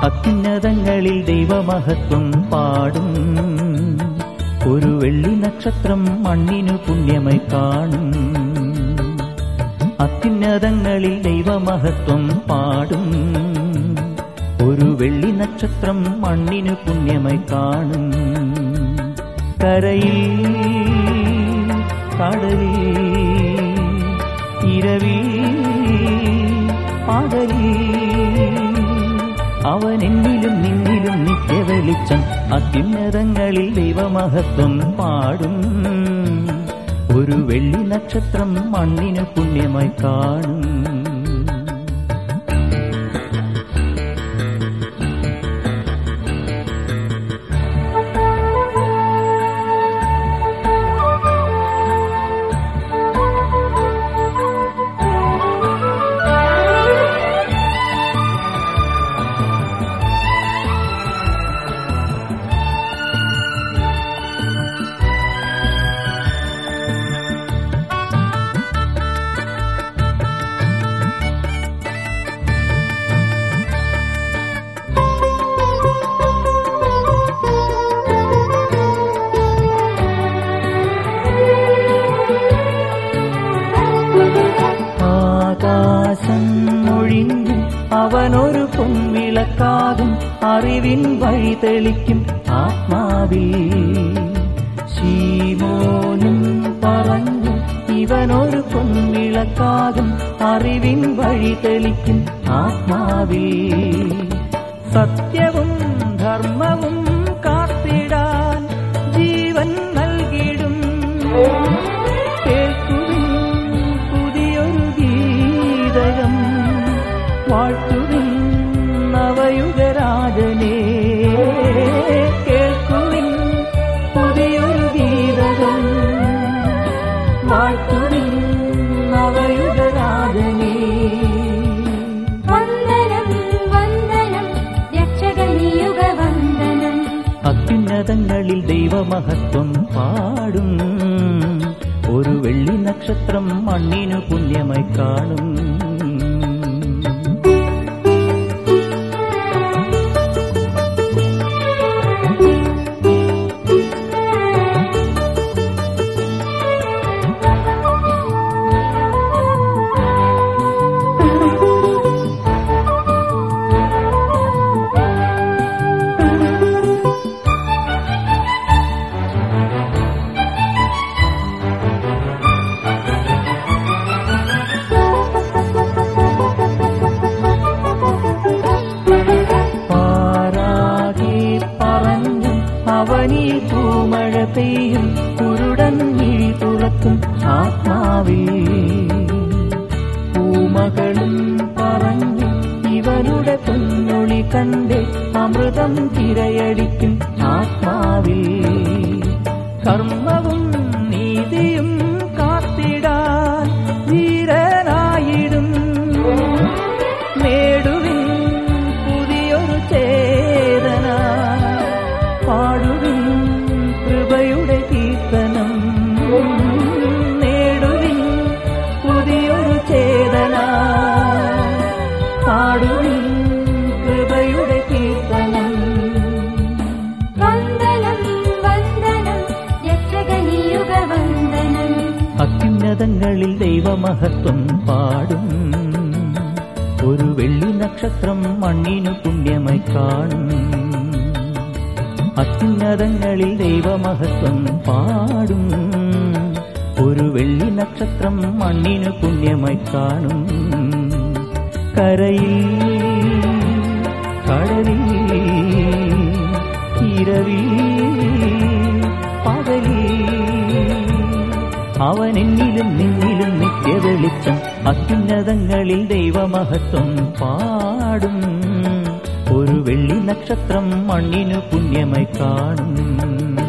അത്യുന്നതങ്ങളിൽ ദൈവമഹത്വം പാടും ഒരു വെള്ളി നക്ഷത്രം മണ്ണിനു പുണ്യമായി കാണും അത്യുന്നതങ്ങളിൽ ദൈവമഹത്വം പാടും ഒരു വെള്ളി നക്ഷത്രം മണ്ണിനു പുണ്യമായി കാണും കരയിൽ കടലിൽ ഇരവിൽ പകലിൽ അവൻ എന്നിലും നിന്നിലും നിത്യവെളിച്ചം അത്യുന്നതങ്ങളിൽ ദൈവമഹത്വം പാടും ഒരു വെള്ളി നക്ഷത്രം മണ്ണിന് പുണ്യമായി കാണും ആകാശം ഒഴിഞ്ഞും അവനൊരു പൊൻവിളക്കാകും അറിവിൻ വഴി തെളിക്കും ആത്മാവിൽ ശീമോനും പറഞ്ഞു ഇവനൊരു പൊൻവിളക്കാകും അറിവിൻ വഴി തെളിക്കും ആത്മാവിൽ സത്യവും ധർമ്മവും കാത്തിടാൻ ജീവൻ നൽകിടും കേൾക്കുവിൻ പുതിയൊരു ഗീതകം വാഴ്ത്തുവിൻ നവയുഗരാജനെ കേൾക്കുവിൻ പുതിയൊരു ഗീതകം വാഴ്ത്തുവിൻ നവയുഗരാജനെ വന്ദനം വന്ദനം രക്ഷകനിയുഗ വന്ദനം അത്യുന്നതങ്ങളിൽ ദൈവമഹത്വം പാടും ഒരു വെള്ളി നക്ഷത്രം മണ്ണിനു പുണ്യമായി കാണും പാരാകെ പറഞ്ഞു അവനിൽ പൂമഴ പെയ്യും കുരുടൻ മിഴി തുറക്കും ആത്മാവിൽ പൂമകളും പറഞ്ഞു ഇവരുടെ പൊന്നൊളി കണ്ട് അമൃതം തിരയടിക്കും ആത്മാവിൽ കർമ്മവും നീതിയും കാത്തിടാൻ ധീരനായിടും നേടുവിൻ പുതിയൊരു ചേതന പാടുവിൻ കൃപയുടെ കീർത്തനം നേടുവിൻ പുതിയൊരു ചേതന പാടുവിൻ കൃപയുടെ കീർത്തനം വന്ദനം വന്ദനം രക്ഷകനിയുഗ വന്ദനം അത്യുന്നതങ്ങളിൽ ദൈവമഹത്വം പാടും ഒരു വെള്ളി നക്ഷത്രം മണ്ണിനു പുണ്യമായി കാണും അത്യുന്നതങ്ങളിൽ ദൈവമഹത്വം പാടും ഒരു വെള്ളി നക്ഷത്രം മണ്ണിനു പുണ്യമായി കാണും കരയിൽ കടലിൽ ഇരവിൽ പകലിൽ അവൻ എന്നിലും നിന്നിലും നിത്യവെളിച്ചം അത്യുന്നതങ്ങളിൽ ദൈവമഹത്വം പാടും ഒരു വെള്ളി നക്ഷത്രം മണ്ണിനു പുണ്യമായി കാണും